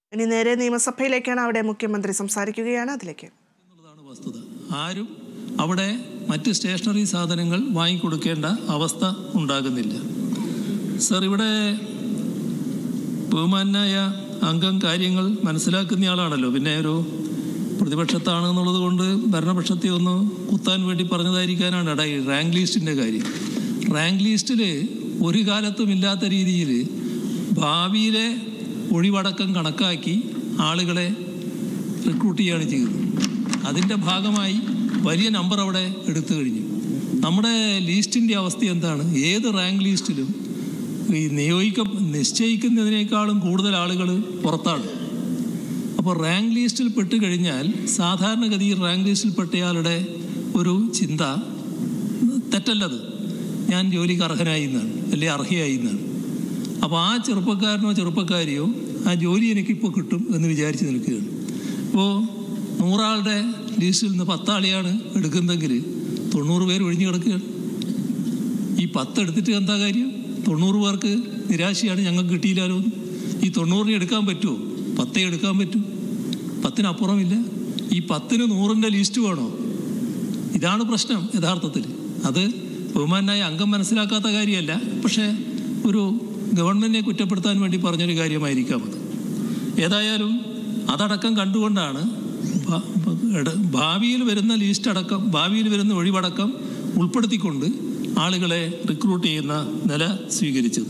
ഇനി നേരെ നിയമസഭയിലേക്കാണ് അവിടെ മുഖ്യമന്ത്രി സംസാരിക്കുകയാണ് അതിലേക്ക് എന്നുള്ളതാണ് വസ്തുത ആരും അവിടെ മറ്റ് സ്റ്റേഷനറി സാധനങ്ങൾ വാങ്ങിക്കൊടുക്കേണ്ട അവസ്ഥ ഉണ്ടാകുന്നില്ല സർ ഇവിടെ ബഹുമാനായ അംഗം കാര്യങ്ങൾ മനസ്സിലാക്കുന്നയാളാണല്ലോ പിന്നെ ഒരു പ്രതിപക്ഷത്താണ് എന്നുള്ളത് കൊണ്ട് ഭരണപക്ഷത്തെ ഒന്ന് കുത്താൻ വേണ്ടി പറഞ്ഞതായിരിക്കാനാണ് ഇട റാങ്ക് ലിസ്റ്റിൻ്റെ കാര്യം റാങ്ക് ലിസ്റ്റിൽ ഒരു കാലത്തും ഇല്ലാത്ത രീതിയിൽ ഭാവിയിലെ ഒഴിവടക്കം കണക്കാക്കി ആളുകളെ റിക്രൂട്ട് ചെയ്യുകയാണ് ചെയ്തത് അതിൻ്റെ ഭാഗമായി വലിയ നമ്പർ അവിടെ എടുത്തു കഴിഞ്ഞു നമ്മുടെ ലിസ്റ്റിൻ്റെ അവസ്ഥ എന്താണ് ഏത് റാങ്ക് ലിസ്റ്റിലും ഈ നിയോഗിക്ക നിശ്ചയിക്കുന്നതിനേക്കാളും കൂടുതൽ ആളുകൾ പുറത്താണ് അപ്പോൾ റാങ്ക് ലിസ്റ്റിൽ പെട്ട് കഴിഞ്ഞാൽ സാധാരണഗതിയിൽ റാങ്ക് ലിസ്റ്റിൽ പെട്ടയാളുടെ ഒരു ചിന്ത തെറ്റല്ലത് ഞാൻ ജോലിക്ക് അർഹനായി എന്നാണ് അല്ലെങ്കിൽ അർഹയായി എന്നാണ് അപ്പോൾ ആ ചെറുപ്പക്കാരനോ ചെറുപ്പക്കാരിയോ ആ ജോലി എനിക്കിപ്പോൾ കിട്ടും എന്ന് വിചാരിച്ച് നിൽക്കുകയാണ് ഇപ്പോൾ നൂറാളുടെ ലിസ്റ്റിൽ നിന്ന് പത്താളെയാണ് എടുക്കുന്നതെങ്കിൽ തൊണ്ണൂറ് പേര് ഒഴിഞ്ഞു കിടക്കുകയാണ് ഈ പത്ത് എടുത്തിട്ട് എന്താ കാര്യം തൊണ്ണൂറ് പേർക്ക് നിരാശയാണ് ഞങ്ങൾക്ക് കിട്ടിയില്ലാലോ എന്ന്. ഈ തൊണ്ണൂറിന് എടുക്കാൻ പറ്റുമോ പത്തേ എടുക്കാൻ പറ്റൂ പത്തിനപ്പുറമില്ല ഈ പത്തിന് നൂറിൻ്റെ ലിസ്റ്റ് വേണോ ഇതാണ് പ്രശ്നം യഥാർത്ഥത്തിൽ അത് ബഹുമാനായ അംഗം മനസ്സിലാക്കാത്ത കാര്യമല്ല പക്ഷേ ഒരു ഗവൺമെൻറ്റിനെ കുറ്റപ്പെടുത്താൻ വേണ്ടി പറഞ്ഞൊരു കാര്യമായിരിക്കാം അത് ഏതായാലും അതടക്കം കണ്ടുകൊണ്ടാണ് ഭ- ഭ- എട- ഭാവിയിൽ വരുന്ന ലിസ്റ്റ് അടക്കം ഭാവിയിൽ വരുന്ന ഒഴിവടക്കം ഉൾപ്പെടുത്തിക്കൊണ്ട് ആളുകളെ റിക്രൂട്ട് ചെയ്യുന്ന നില സ്വീകരിച്ചത്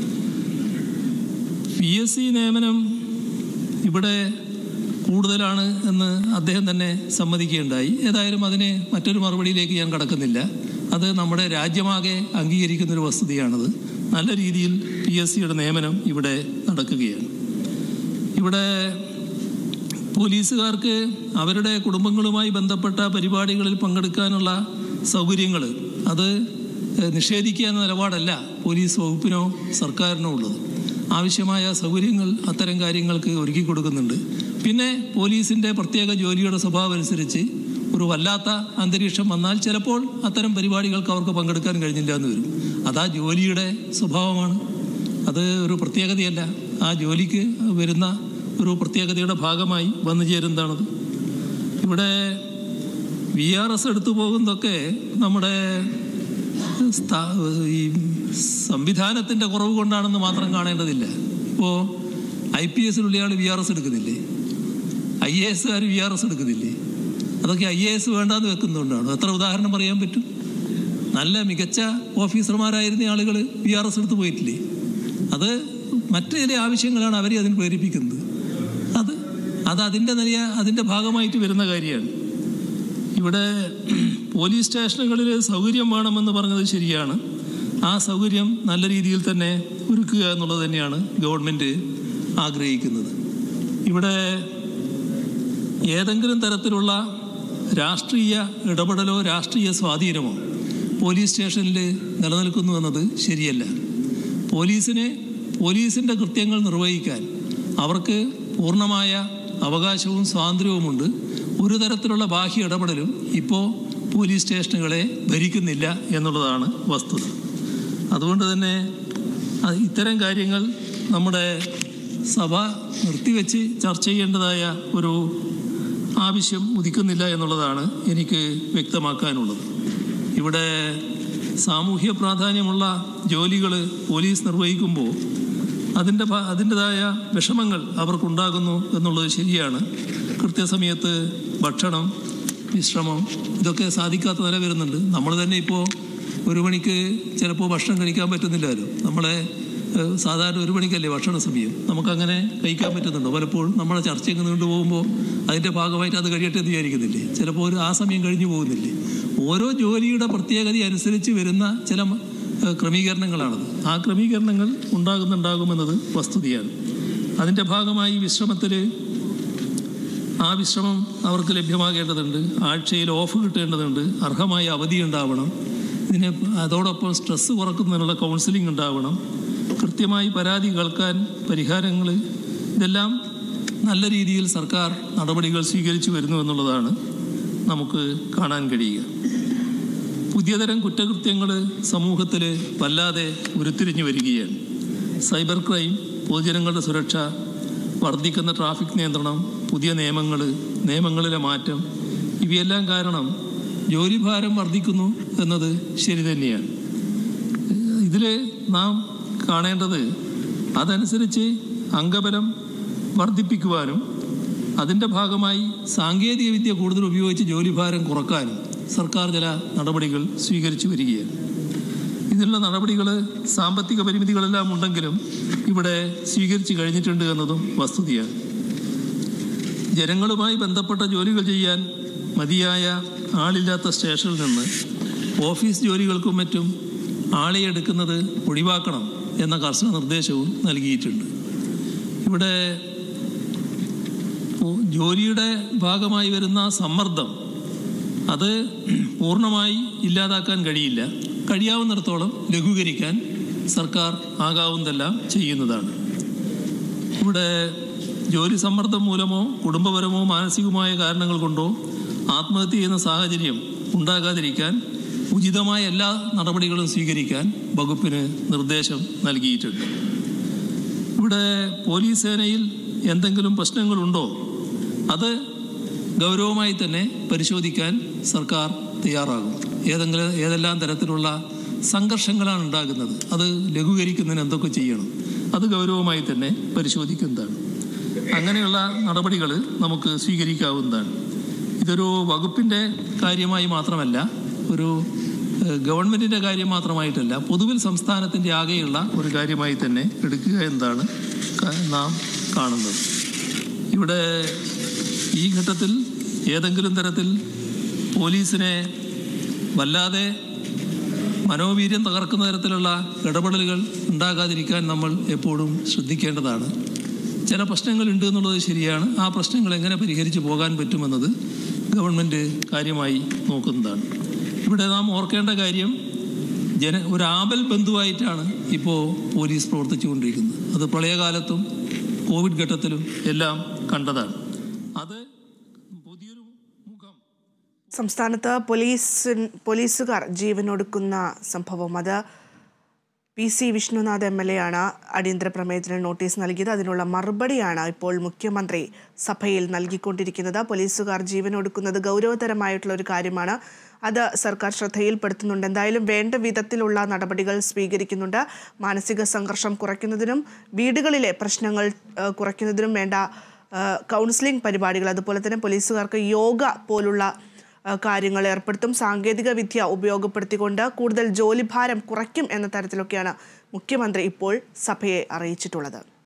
പി എസ് സി നിയമനം ഇവിടെ കൂടുതലാണ് എന്ന് അദ്ദേഹം തന്നെ സമ്മതിക്കുകയുണ്ടായി ഏതായാലും അതിന് മറ്റൊരു മറുപടിയിലേക്ക് ഞാൻ കടക്കുന്നില്ല അത് നമ്മുടെ രാജ്യമാകെ അംഗീകരിക്കുന്ന ഒരു വസ്തുതയാണത് നല്ല രീതിയിൽ പി എസ് സിയുടെ നിയമനം ഇവിടെ നടക്കുകയാണ് ഇവിടെ പോലീസുകാർക്ക് അവരുടെ കുടുംബങ്ങളുമായി ബന്ധപ്പെട്ട പരിപാടികളിൽ പങ്കെടുക്കാനുള്ള സൗകര്യങ്ങൾ അത് ഏഹ്, നിഷേധിക്കുക എന്ന നിലപാടല്ല പോലീസ് വകുപ്പിനോ സർക്കാരിനോ ഉള്ളത് ആവശ്യമായ സൗകര്യങ്ങൾ അത്തരം കാര്യങ്ങൾക്ക് ഒരുക്കി കൊടുക്കുന്നുണ്ട് പിന്നെ പോലീസിൻ്റെ പ്രത്യേക ജോലിയുടെ സ്വഭാവം അനുസരിച്ച് ഒരു വല്ലാത്ത അന്തരീക്ഷം വന്നാൽ ചിലപ്പോൾ അത്തരം പരിപാടികൾക്ക് അവർക്ക് പങ്കെടുക്കാൻ കഴിഞ്ഞില്ല എന്ന് വരും അതാ ജോലിയുടെ സ്വഭാവമാണ് അത് ഒരു പ്രത്യേകതയല്ല ആ ജോലിക്ക് വരുന്ന ഒരു പ്രത്യേകതയുടെ ഭാഗമായി വന്നു ചേരുന്നതാണത് ഇവിടെ വി ആർ എസ് എടുത്തു പോകുന്നതൊക്കെ നമ്മുടെ സ്ഥാ- ഈ സംവിധാനത്തിൻ്റെ കുറവ് കൊണ്ടാണെന്ന് മാത്രം കാണേണ്ടതില്ല ഇപ്പോൾ ഐ പി എസിലുള്ള ആൾ വി ആർ എസ് എടുക്കുന്നില്ലേ ഐ എ എസുകാർ വി ആർ എസ് എടുക്കുന്നില്ലേ അതൊക്കെ ഐ എ എസ് വേണ്ടാന്ന് വെക്കുന്നതുകൊണ്ടാണ് എത്ര ഉദാഹരണം പറയാൻ പറ്റും നല്ല മികച്ച ഓഫീസർമാരായിരുന്ന ആളുകൾ വി ആർ എസ് എടുത്ത് പോയിട്ടില്ലേ അത് മറ്റു ചില ആവശ്യങ്ങളാണ് അവരെ അതിന് പ്രേരിപ്പിക്കുന്നത് അത് അത് അതിൻ്റെ നില അതിൻ്റെ ഭാഗമായിട്ട് വരുന്ന കാര്യമാണ് ഇവിടെ പോലീസ് സ്റ്റേഷനുകളിൽ സൗകര്യം വേണമെന്ന് പറഞ്ഞത് ശരിയാണ് ആ സൗകര്യം നല്ല രീതിയിൽ തന്നെ ഒരുക്കുക എന്നുള്ളത് തന്നെയാണ് ഗവൺമെൻറ് ആഗ്രഹിക്കുന്നത് ഇവിടെ ഏതെങ്കിലും തരത്തിലുള്ള രാഷ്ട്രീയ ഇടപെടലോ രാഷ്ട്രീയ സ്വാധീനമോ പോലീസ് സ്റ്റേഷനിൽ നിലനിൽക്കുന്നു എന്നത് ശരിയല്ല പോലീസിന് പോലീസിൻ്റെ കൃത്യങ്ങൾ നിർവഹിക്കാൻ അവർക്ക് പൂർണ്ണമായ അവകാശവും സ്വാതന്ത്ര്യവുമുണ്ട് ഒരു തരത്തിലുള്ള ബാഹ്യ ഇടപെടലും ഇപ്പോൾ പോലീസ് സ്റ്റേഷനുകളെ ഭരിക്കുന്നില്ല എന്നുള്ളതാണ് വസ്തുത അതുകൊണ്ട് തന്നെ അ- ഇത്തരം കാര്യങ്ങൾ നമ്മുടെ സഭ നിർത്തിവെച്ച് ചർച്ച ചെയ്യേണ്ടതായ ഒരു ആവശ്യം ഉദിക്കുന്നില്ല എന്നുള്ളതാണ് എനിക്ക് വ്യക്തമാക്കാനുള്ളത് ഇവിടെ സാമൂഹ്യ പ്രാധാന്യമുള്ള ജോലികൾ പോലീസ് നിർവഹിക്കുമ്പോൾ അതിൻ്റെ ഭ- അതിൻ്റെതായ വിഷമങ്ങൾ അവർക്കുണ്ടാകുന്നു എന്നുള്ളത് ശരിയാണ് കൃത്യസമയത്ത് ഭക്ഷണം വിശ്രമം ഇതൊക്കെ സാധിക്കാത്ത നില വരുന്നുണ്ട് നമ്മൾ തന്നെ ഇപ്പോൾ ഒരു മണിക്ക് ചിലപ്പോൾ ഭക്ഷണം കഴിക്കാൻ പറ്റുന്നില്ലല്ലോ നമ്മളെ ഏഹ്, സാധാരണ ഒരു മണിക്കല്ലേ ഭക്ഷണ സമയം നമുക്കങ്ങനെ കഴിക്കാൻ പറ്റുന്നുണ്ടോ പലപ്പോഴും നമ്മളെ ചർച്ചയൊക്കെ നീണ്ടു പോകുമ്പോൾ അതിൻ്റെ ഭാഗമായിട്ട് അത് കഴിയട്ടെ എന്ന് വിചാരിക്കുന്നില്ലേ ചിലപ്പോൾ ഒരു ആ സമയം കഴിഞ്ഞു പോകുന്നില്ലേ ഓരോ ജോലിയുടെ പ്രത്യേകത അനുസരിച്ച് വരുന്ന ചില ഏഹ്, ക്രമീകരണങ്ങളാണത് ആ ക്രമീകരണങ്ങൾ ഉണ്ടാകുന്നുണ്ടാകുമെന്നത് വസ്തുതയാണ് അതിൻ്റെ ഭാഗമായി വിശ്രമത്തിൽ ആ വിശ്രമം അവർക്ക് ലഭ്യമാകേണ്ടതുണ്ട് ആഴ്ചയിൽ ഓഫ് കിട്ടേണ്ടതുണ്ട് അർഹമായ അവധി ഉണ്ടാവണം ഇതിന് അതോടൊപ്പം സ്ട്രെസ്സ് കുറക്കുന്നതിനുള്ള കൗൺസിലിംഗ് ഉണ്ടാവണം കൃത്യമായി പരാതി കേൾക്കാൻ പരിഹാരങ്ങൾ ഇതെല്ലാം നല്ല രീതിയിൽ സർക്കാർ നടപടികൾ സ്വീകരിച്ചു വരുന്നു എന്നുള്ളതാണ് നമുക്ക് കാണാൻ കഴിയുക പുതിയതരം കുറ്റകൃത്യങ്ങൾ സമൂഹത്തിൽ വല്ലാതെ ഉരുത്തിരിഞ്ഞു വരികയാണ് സൈബർ ക്രൈം പൊതുജനങ്ങളുടെ സുരക്ഷ വർദ്ധിക്കുന്ന ട്രാഫിക് നിയന്ത്രണം പുതിയ നിയമങ്ങൾ നിയമങ്ങളിലെ മാറ്റം ഇവയെല്ലാം കാരണം ജോലിഭാരം വർദ്ധിക്കുന്നു എന്നത് ശരി തന്നെയാണ് ഇതിൽ നാം കാണേണ്ടത് അതനുസരിച്ച് അംഗബലം വർദ്ധിപ്പിക്കുവാനും അതിൻ്റെ ഭാഗമായി സാങ്കേതികവിദ്യ കൂടുതൽ ഉപയോഗിച്ച് ജോലിഭാരം കുറക്കാനും സർക്കാർ ചില നടപടികൾ സ്വീകരിച്ചു വരികയാണ് ഇതിനുള്ള നടപടികൾ സാമ്പത്തിക പരിമിതികളെല്ലാം ഉണ്ടെങ്കിലും ഇവിടെ സ്വീകരിച്ചു കഴിഞ്ഞിട്ടുണ്ട് എന്നതും വസ്തുതയാണ് ജനങ്ങളുമായി ബന്ധപ്പെട്ട ജോലികൾ ചെയ്യാൻ മതിയായ ആളില്ലാത്ത സ്റ്റേഷനിൽ നിന്ന് ഓഫീസ് ജോലികൾക്കും മറ്റും ആളെ എടുക്കുന്നത് ഒഴിവാക്കണം എന്ന കർശന നിർദ്ദേശവും നൽകിയിട്ടുണ്ട് ഇവിടെ പോ- ജോലിയുടെ ഭാഗമായി വരുന്ന സമ്മർദ്ദം അത് പൂർണ്ണമായി ഇല്ലാതാക്കാൻ കഴിയില്ല കഴിയാവുന്നിടത്തോളം ലഘൂകരിക്കാൻ സർക്കാർ ആകാവുന്നതെല്ലാം ചെയ്യുന്നതാണ് ഇവിടെ ജോലി സമ്മർദ്ദം മൂലമോ കുടുംബപരമോ മാനസികമായ കാരണങ്ങൾ കൊണ്ടോ ആത്മഹത്യ ചെയ്യുന്ന സാഹചര്യം ഉണ്ടാകാതിരിക്കാൻ ഉചിതമായ എല്ലാ നടപടികളും സ്വീകരിക്കാൻ വകുപ്പിന് നിർദ്ദേശം നൽകിയിട്ടുണ്ട് ഇവിടെ പോലീസ് സേനയിൽ എന്തെങ്കിലും പ്രശ്നങ്ങളുണ്ടോ അത് ഗൗരവമായി തന്നെ പരിശോധിക്കാൻ സർക്കാർ തയ്യാറാകും ഏതെങ്കിലും ഏതെല്ലാം തരത്തിലുള്ള സംഘർഷങ്ങളാണ് ഉണ്ടാകുന്നത് അത് ലഘൂകരിക്കുന്നതിന് എന്തൊക്കെ ചെയ്യണം അത് ഗൗരവമായി തന്നെ പരിശോധിക്കുന്നതാണ് അങ്ങനെയുള്ള നടപടികൾ നമുക്ക് സ്വീകരിക്കാവുന്നതാണ് ഇതൊരു വകുപ്പിൻ്റെ കാര്യമായി മാത്രമല്ല ഒരു ഏഹ്, ഗവൺമെൻറ്റിൻ്റെ കാര്യം മാത്രമായിട്ടല്ല പൊതുവിൽ സംസ്ഥാനത്തിൻ്റെ ആകെയുള്ള ഒരു കാര്യമായി തന്നെ എടുക്കുക എന്നതാണ് ക- നാം കാണുന്നത് ഇവിടെ ഈ ഘട്ടത്തിൽ ഏതെങ്കിലും തരത്തിൽ പോലീസിനെ വല്ലാതെ മനോവീര്യം തകർക്കുന്ന തരത്തിലുള്ള ഇടപെടലുകൾ ഉണ്ടാകാതിരിക്കാൻ നമ്മൾ എപ്പോഴും ശ്രദ്ധിക്കേണ്ടതാണ് ചില പ്രശ്നങ്ങളുണ്ട് എന്നുള്ളത് ശരിയാണ് ആ പ്രശ്നങ്ങൾ എങ്ങനെ പരിഹരിച്ചു പോകാൻ പറ്റുമെന്നത് ഗവൺമെൻറ് കാര്യമായി നോക്കുന്നതാണ് ഇവിടെ നാം ഓർക്കേണ്ട കാര്യം ജന ഒരു ആപൽ ബന്ധുവായിട്ടാണ് ഇപ്പോൾ പോലീസ് പ്രവർത്തിച്ചുകൊണ്ടിരിക്കുന്നത് അത് പ്രളയകാലത്തും കോവിഡ് ഘട്ടത്തിലും എല്ലാം കണ്ടതാണ് അത് പുതിയൊരു മുഖം സംസ്ഥാനത്ത് പോലീസ് പോലീസുകാർ ജീവനൊടുക്കുന്ന സംഭവം അത് P C Vishnunath M L A ആണ് അടിയന്തര പ്രമേയത്തിന് നോട്ടീസ് നൽകിയത് അതിനുള്ള മറുപടിയാണ് ഇപ്പോൾ മുഖ്യമന്ത്രി സഭയിൽ നൽകിക്കൊണ്ടിരിക്കുന്നത് പോലീസുകാർ ജീവനൊടുക്കുന്നത് ഗൗരവതരമായിട്ടുള്ള ഒരു കാര്യമാണ് അത് സർക്കാർ ശ്രദ്ധയിൽപ്പെടുത്തുന്നുണ്ട് എന്തായാലും വേണ്ട വിധത്തിലുള്ള നടപടികൾ സ്വീകരിക്കുന്നുണ്ട് മാനസിക സംഘർഷം കുറയ്ക്കുന്നതിനും വീടുകളിലെ പ്രശ്നങ്ങൾ ഏഹ്, കുറയ്ക്കുന്നതിനും വേണ്ട ഏഹ്, കൗൺസിലിംഗ് പരിപാടികൾ അതുപോലെ തന്നെ പോലീസുകാർക്ക് യോഗ പോലുള്ള ഏഹ് കാര്യങ്ങൾ ഏർപ്പെടുത്തും സാങ്കേതിക വിദ്യ ഉപയോഗപ്പെടുത്തിക്കൊണ്ട് കൂടുതൽ ജോലിഭാരം കുറയ്ക്കും എന്ന തരത്തിലൊക്കെയാണ് മുഖ്യമന്ത്രി ഇപ്പോൾ സഭയെ അറിയിച്ചിട്ടുള്ളത്